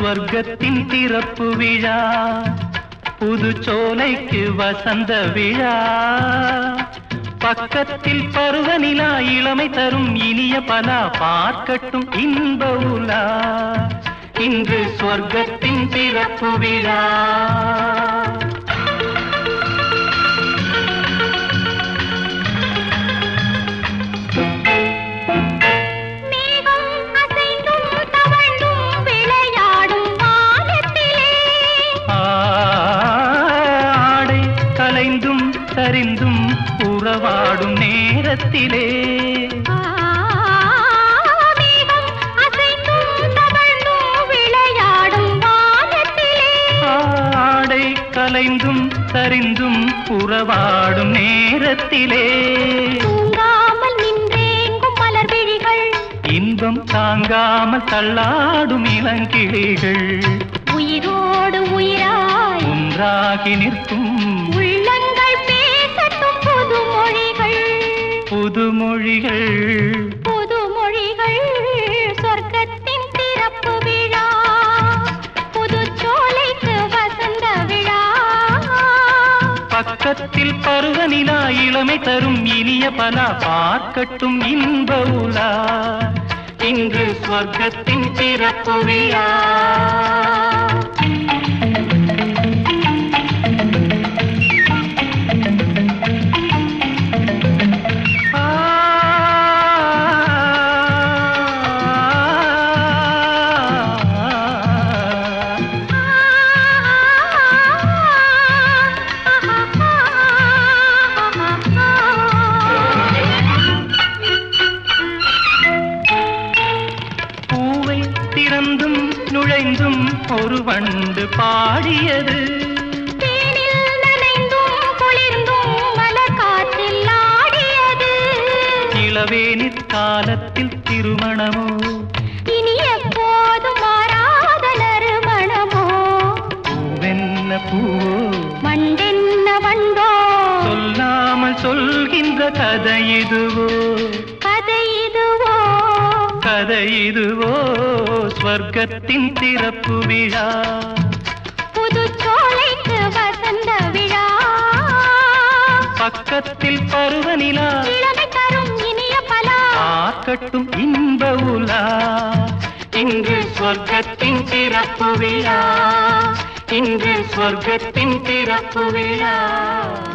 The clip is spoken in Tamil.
ஸ்வர்க்கத்தின் திறப்பு விழா புது சோலைக்கு வசந்த விழா பக்கத்தில் பருவநிலா இளமை தரும் இனிய பலா பார்க்கட்டும் இன்ப உலா இன்று ஸ்வர்க்கத்தின் திறப்பு விழா மேகம் அசைந்தும் தவழ்ந்தும் விளையாடும் வானத்திலே ஆடை கலைந்தும் சரிந்தும் உறவாடும் நேரத்திலே மேகம் அசைந்தும் தவழ்ந்தும் விளையாடும் வானத்திலே ஆடை கலைந்தும் சரிந்தும் உறவாடும் நேரத்திலே தூங்காமல் நின்றேங்கும் மலர் விழிகள் இன்பம் தாங்காமல் தள்ளாடும் இளங்கிளிகள் உயிரோடு உயிராய் ஒன்றாகி நிற்கும் உள்ளங்கள் பேசட்டும் புது மொழிகள் புதுமொழிகள் புது மொழிகள் சொர்க்கத்தின் திறப்பு விழா புது சோலைக்கு வசந்த விழா பக்கத்தில் பருவநிலா இளமை தரும் இனிய பலா பார்க்கட்டும் இன்ப உலா இன்று ஸ்வர்க்கத்தின் திறப்பு விழா ஆ பூவை திறந்தும் நுழைந்தும் ஒரு வண்டு பாடியது தேனில் நனைந்தும் குளிர்ந்தும் மலர் காற்றில் ஆடியது இளவேனிற் காலத்தில் திருமணமோ இனி எப்போதும் மாறாத நறுமணமோ பூவென்ன பூவோ வண்டென்ன வண்டோ சொல்லாமல் சொல்கின்ற கதை இதுவோ கதை இதுவோ கதை இதுவோ ஸ்வர்க்கத்தின் திறப்பு விழா புது சோலைக்கு வசந்த விழா பக்கத்தில் பருவநிலா இளமை தரும் இனிய பலா பார்க்கட்டும் இன்ப உலா இன்று ஸ்வர்க்கத்தின் திறப்பு விழா இன்று ஸ்வர்க்கத்தின் திறப்பு விழா